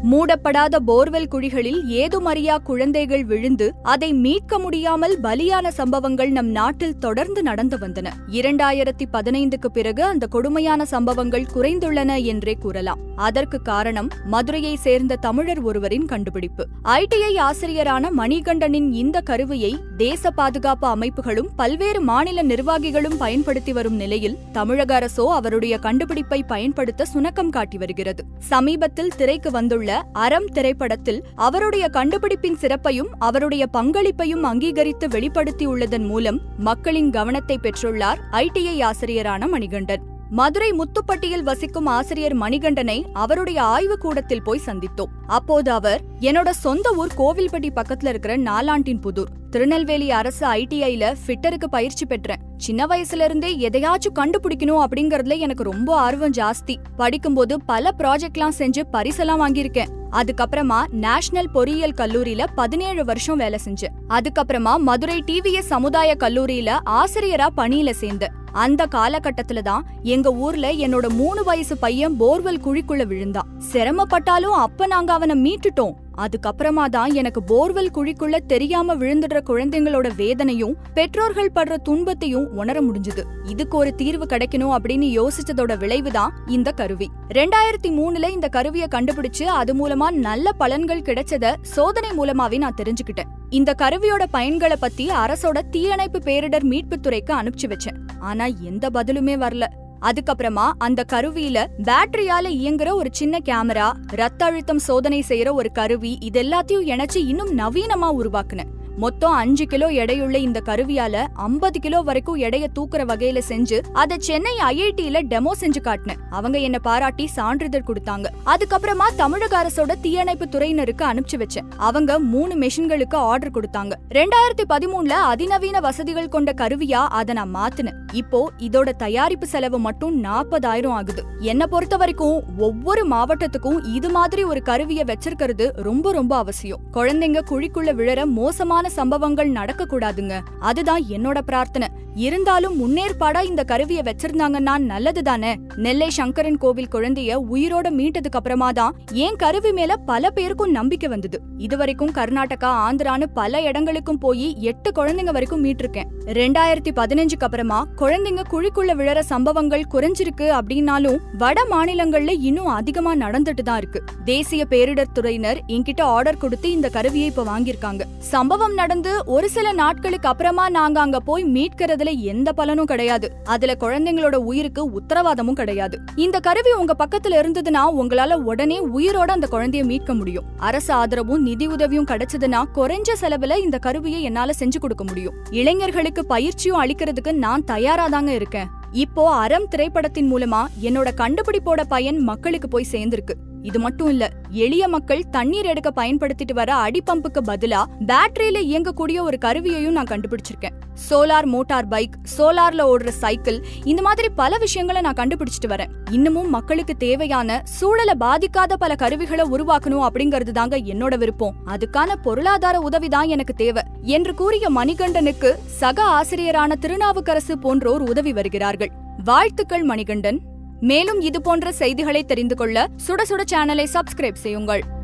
மூடப்படாத borewell குழிகளில் ஏதுமறியா குழந்தைகள் விழுந்து அதை மீட்க முடியாமல் பலியான சம்பவங்கள் நம் நாட்டில் தொடர்ந்து நடந்து வந்தன இரண்டாயிரத்தி பதினைந்துக்கு பிறகு அந்த கொடுமையான சம்பவங்கள் குறைந்துள்ளன என்றே கூறலாம் அதற்கு காரணம் மதுரையை சேர்ந்த தமிழர் ஒருவரின் கண்டுபிடிப்பு ஐடிஐ ஆசிரியரான மணிகண்டனின் இந்த கருவியை தேச பாதுகாப்பு அமைப்புகளும் பல்வேறு மாநில நிர்வாகிகளும் பயன்படுத்தி வரும் நிலையில் தமிழக அரசோ அவருடைய கண்டுபிடிப்பை பயன்படுத்த சுணக்கம் காட்டி வருகிறது சமீபத்தில் திரைக்கு வந்துள்ள அறம் திரைப்படத்தில் அவருடைய கண்டுபிடிப்பின் சிறப்பையும் அவருடைய பங்களிப்பையும் அங்கீகரித்து வெளிப்படுத்தியுள்ளதன் மூலம் மக்களின் கவனத்தை பெற்றுள்ளார் ஐடிஐ ஆசிரியரான மணிகண்டன் மதுரை முத்துப்பட்டியில் வசிக்கும் ஆசிரியர் மணிகண்டனை அவருடைய ஆய்வு கூடத்தில் போய் சந்தித்தோம் அப்போது அவர் என்னோட சொந்த ஊர் கோவில்பட்டி பக்கத்துல இருக்கிற நாலாண்டின் புதூர் திருநெல்வேலி அரசு ஐடிஐல ஃபிட்டருக்கு பயிற்சி பெற்றேன் சின்ன வயசுல இருந்தே எதையாச்சும் கண்டுபிடிக்கணும் அப்படிங்கறதுல எனக்கு ரொம்ப ஆர்வம் ஜாஸ்தி படிக்கும்போது பல ப்ராஜெக்ட்லாம் செஞ்சு பரிசெல்லாம் வாங்கியிருக்கேன் அதுக்கப்புறமா நேஷனல் பொறியியல் கல்லூரியில பதினேழு வருஷம் வேலை செஞ்சேன் அதுக்கப்புறமா மதுரை டிவிஎஸ் சமுதாய கல்லூரியில ஆசிரியரா பணியில சேர்ந்தேன் அந்த காலகட்டத்துல தான் எங்க ஊர்ல என்னோட மூணு வயசு பையன் போர்வெல் குழிக்குள்ள விழுந்தான் சிரமப்பட்டாலும் அப்ப நாங்க அவனை மீட்டுட்டோம் அதுக்கப்புறமா தான் எனக்கு போர்வெல் குழிக்குள்ள தெரியாம விழுந்துடுற குழந்தைங்களோட வேதனையும் பெற்றோர்கள் படுற துன்பத்தையும் உணர முடிஞ்சது இதுக்கு ஒரு தீர்வு கிடைக்கணும் அப்படின்னு யோசிச்சதோட விளைவுதான் இந்த கருவி ரெண்டாயிரத்தி மூணுல இந்த கருவியை கண்டுபிடிச்சு அது மூலமா நல்ல பலன்கள் கிடைச்சத சோதனை மூலமாவே நான் தெரிஞ்சுக்கிட்டேன் இந்த கருவியோட பயன்களை பத்தி அரசோட தீயணைப்பு பேரிடர் மீட்புத் துறைக்கு அனுப்பிச்சு வச்சேன் ஆனா எந்த பதிலுமே வரல அதுக்கப்புறமா அந்த கருவியில பேட்டரியால இயங்குற ஒரு சின்ன கேமரா ரத்த அழுத்தம் சோதனை செய்யற ஒரு கருவி இது எல்லாத்தையும் இணைச்சு இன்னும் நவீனமா உருவாக்குனேன் மொத்தம் அஞ்சு கிலோ எடையுள்ள இந்த கருவியால ஐம்பது கிலோ வரைக்கும் எடைய தூக்குற வகையில செஞ்சு அத சென்னை ஐஐடியில டெமோ செஞ்சு காட்டினேன் அவங்க என்ன பாராட்டி சான்றிதழ் கொடுத்தாங்க அதுக்கப்புறமா தமிழக அரசோட தீயணைப்பு துறையினருக்கு அனுப்பிச்சு வச்சேன் அவங்க மூணு மெஷின்களுக்கு ஆர்டர் கொடுத்தாங்க ரெண்டாயிரத்தி பதிமூணுல அதிநவீன வசதிகள் கொண்ட கருவியா அதை நான் மாத்தினேன் இப்போ இதோட தயாரிப்பு செலவு மட்டும் நாற்பதாயிரம் ஆகுது என்ன பொறுத்த வரைக்கும் ஒவ்வொரு மாவட்டத்துக்கும் இது மாதிரி ஒரு கருவியை வச்சிருக்கிறது ரொம்ப ரொம்ப அவசியம் குழந்தைங்க குழிக்குள்ள விழற மோசமான சம்பவங்கள் நடக்க கூடாதுங்க அதுதான் என்னோட பிரார்த்தனை இருந்தாலும் முன்னேற்பாடா இந்த கருவியை வச்சிருந்தாங்கன்னா நல்லது தானே நெல்லை சங்கரன் கோவில் குழந்தைய உயிரோட மீட்டதுக்கு அப்புறமா தான் ஏன் கருவி மேல பல பேருக்கும் நம்பிக்கை வந்தது இதுவரைக்கும் கர்நாடகா ஆந்திரான்னு பல இடங்களுக்கும் போய் எட்டு குழந்தைங்க வரைக்கும் மீட்டிருக்கேன் ரெண்டாயிரத்தி பதினஞ்சுக்கு அப்புறமா குழந்தைங்க குழிக்குள்ள விழற சம்பவங்கள் குறைஞ்சிருக்கு அப்படின்னாலும் வட மாநிலங்கள்ல இன்னும் அதிகமா நடந்துட்டு தான் இருக்கு தேசிய பேரிடர் துறையினர் என்கிட்ட ஆர்டர் கொடுத்து இந்த கருவியை இப்ப வாங்கியிருக்காங்க சம்பவம் நடந்து ஒரு சில நாட்களுக்கு அப்புறமா நாங்க அங்க போய் மீட்கிறதுல எந்த பலனும் கிடையாது அதுல குழந்தைங்களோட உயிருக்கு உத்தரவாதமும் கிடையாது இந்த கருவி உங்க பக்கத்துல இருந்ததுன்னா உங்களால உடனே உயிரோட அந்த குழந்தைய மீட்க முடியும் அரசு ஆதரவும் நிதி உதவியும் கிடைச்சதுன்னா குறைஞ்ச செலவுல இந்த கருவியை என்னால செஞ்சு கொடுக்க முடியும் இளைஞர்களுக்கு பயிற்சியும் அளிக்கிறதுக்கு நான் தயாராதாங்க இருக்கேன் இப்போ அறம் திரைப்படத்தின் மூலமா என்னோட கண்டுபிடிப்போட பயன் மக்களுக்கு போய் சேர்ந்திருக்கு இது மட்டும் இல்ல எளிய மக்கள் தண்ணீர் எடுக்க பயன்படுத்திட்டு வர அடிப்பம்புக்கு பதிலா பேட்டரியில இயங்கக்கூடிய ஒரு கருவியையும் நான் கண்டுபிடிச்சிருக்கேன் சோலார் மோட்டார் பைக் சோலார்ல ஓடுற சைக்கிள் இந்த மாதிரி பல விஷயங்களை நான் கண்டுபிடிச்சிட்டு வரேன் இன்னமும் மக்களுக்கு தேவையான சூழலை பாதிக்காத பல கருவிகளை உருவாக்கணும் அப்படிங்கிறது தாங்க என்னோட விருப்பம் அதுக்கான பொருளாதார உதவிதான் எனக்கு தேவை என்று கூறிய மணிகண்டனுக்கு சக ஆசிரியரான திருநாவுக்கரசு போன்றோர் உதவி வருகிறார்கள் வாழ்த்துக்கள் மணிகண்டன் மேலும் இது போன்ற செய்திகளை தெரிந்து கொள்ள சுட சுட சேனலை சப்ஸ்கிரைப் செய்யுங்கள்